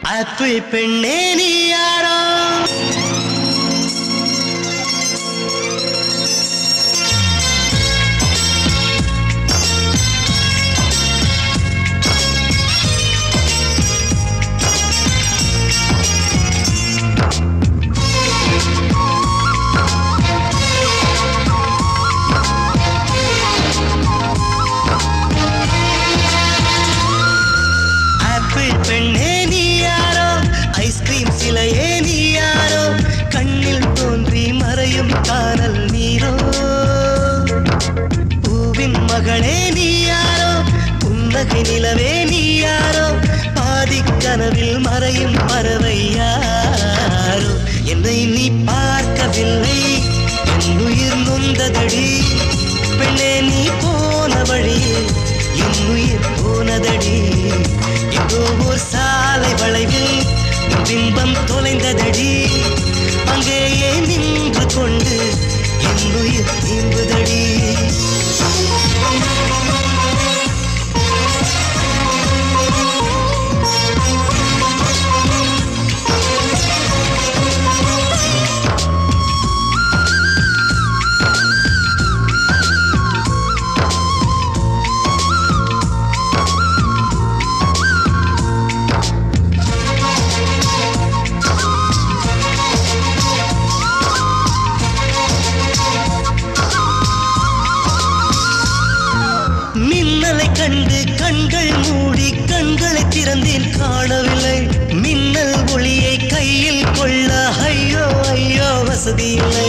apple பெண்ணே நீ யாரோ ஆப்பிள் பெண்ணே நீ யாரோ ஐஸ்கிரீம் சிலையே நீ யாரோ கண்ணில் தோன்றி மறையும் காணல் நீரோ பூவின் மகளே நீ யாரோ புன்னகை நிலவே நீ யாரோ பாதி கனவில் மறையும் பறவை யாரோ என்னை நீ பார்க்கவில்லை என் உயிர் நொந்ததடி பெண்ணே நீ போன வழியில் என் உயிர் போனதடி எங்கோ ஓர் சாலை வளைவில் உன் பிம்பம் தொலைந்ததடி அங்கேயே நின்று கொண்டு என் உயிர் தீம்புதடி மின்னலை கண்டு கண்கள் மூடி கண்களை திறந்தேன் காணவில்லை மின்னல் ஒளியை கையில் கொள்ள ஐயோ ஐயோ வசதி இல்லை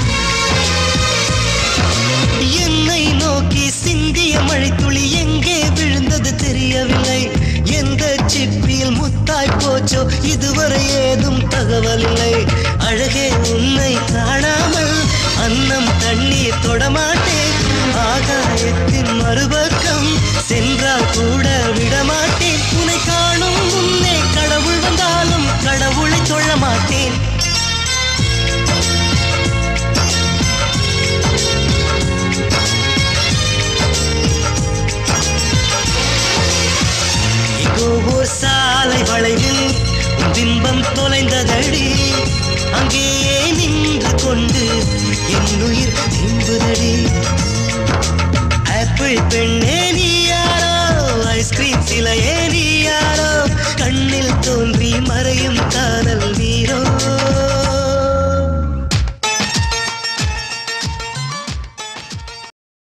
என்னை நோக்கி சிந்திய மழைத்துளி எங்கே விழுந்தது தெரியவில்லை எந்த சிப்பியில் முத்தாய் போச்சோ இதுவரை ஏதும் தகவல் இல்லை அழகே உன்னை காணாமல் அன்னம் தண்ணீர் தொடமாட்டேன் ஆகாயத்தின் மறுபக்கம் சென்றால் கூட விடமாட்டேன் உன்னை காணும் முன்னே கடவுள் வந்தாலும் கடவுளை தொழ மாட்டேன் இதோ ஓர் சாலை வளைவில் உன் பிம்பம் தொலைந்ததடி அங்கேயே நின்று கொண்டு என் உயிர் தின்புதடி ஆப்பிள் பெண்ணே நீ யாரோ ஐஸ்கிரீம் சிலையே நீ யாரோ கண்ணில் தோன்றி மறையும் காதல் நீ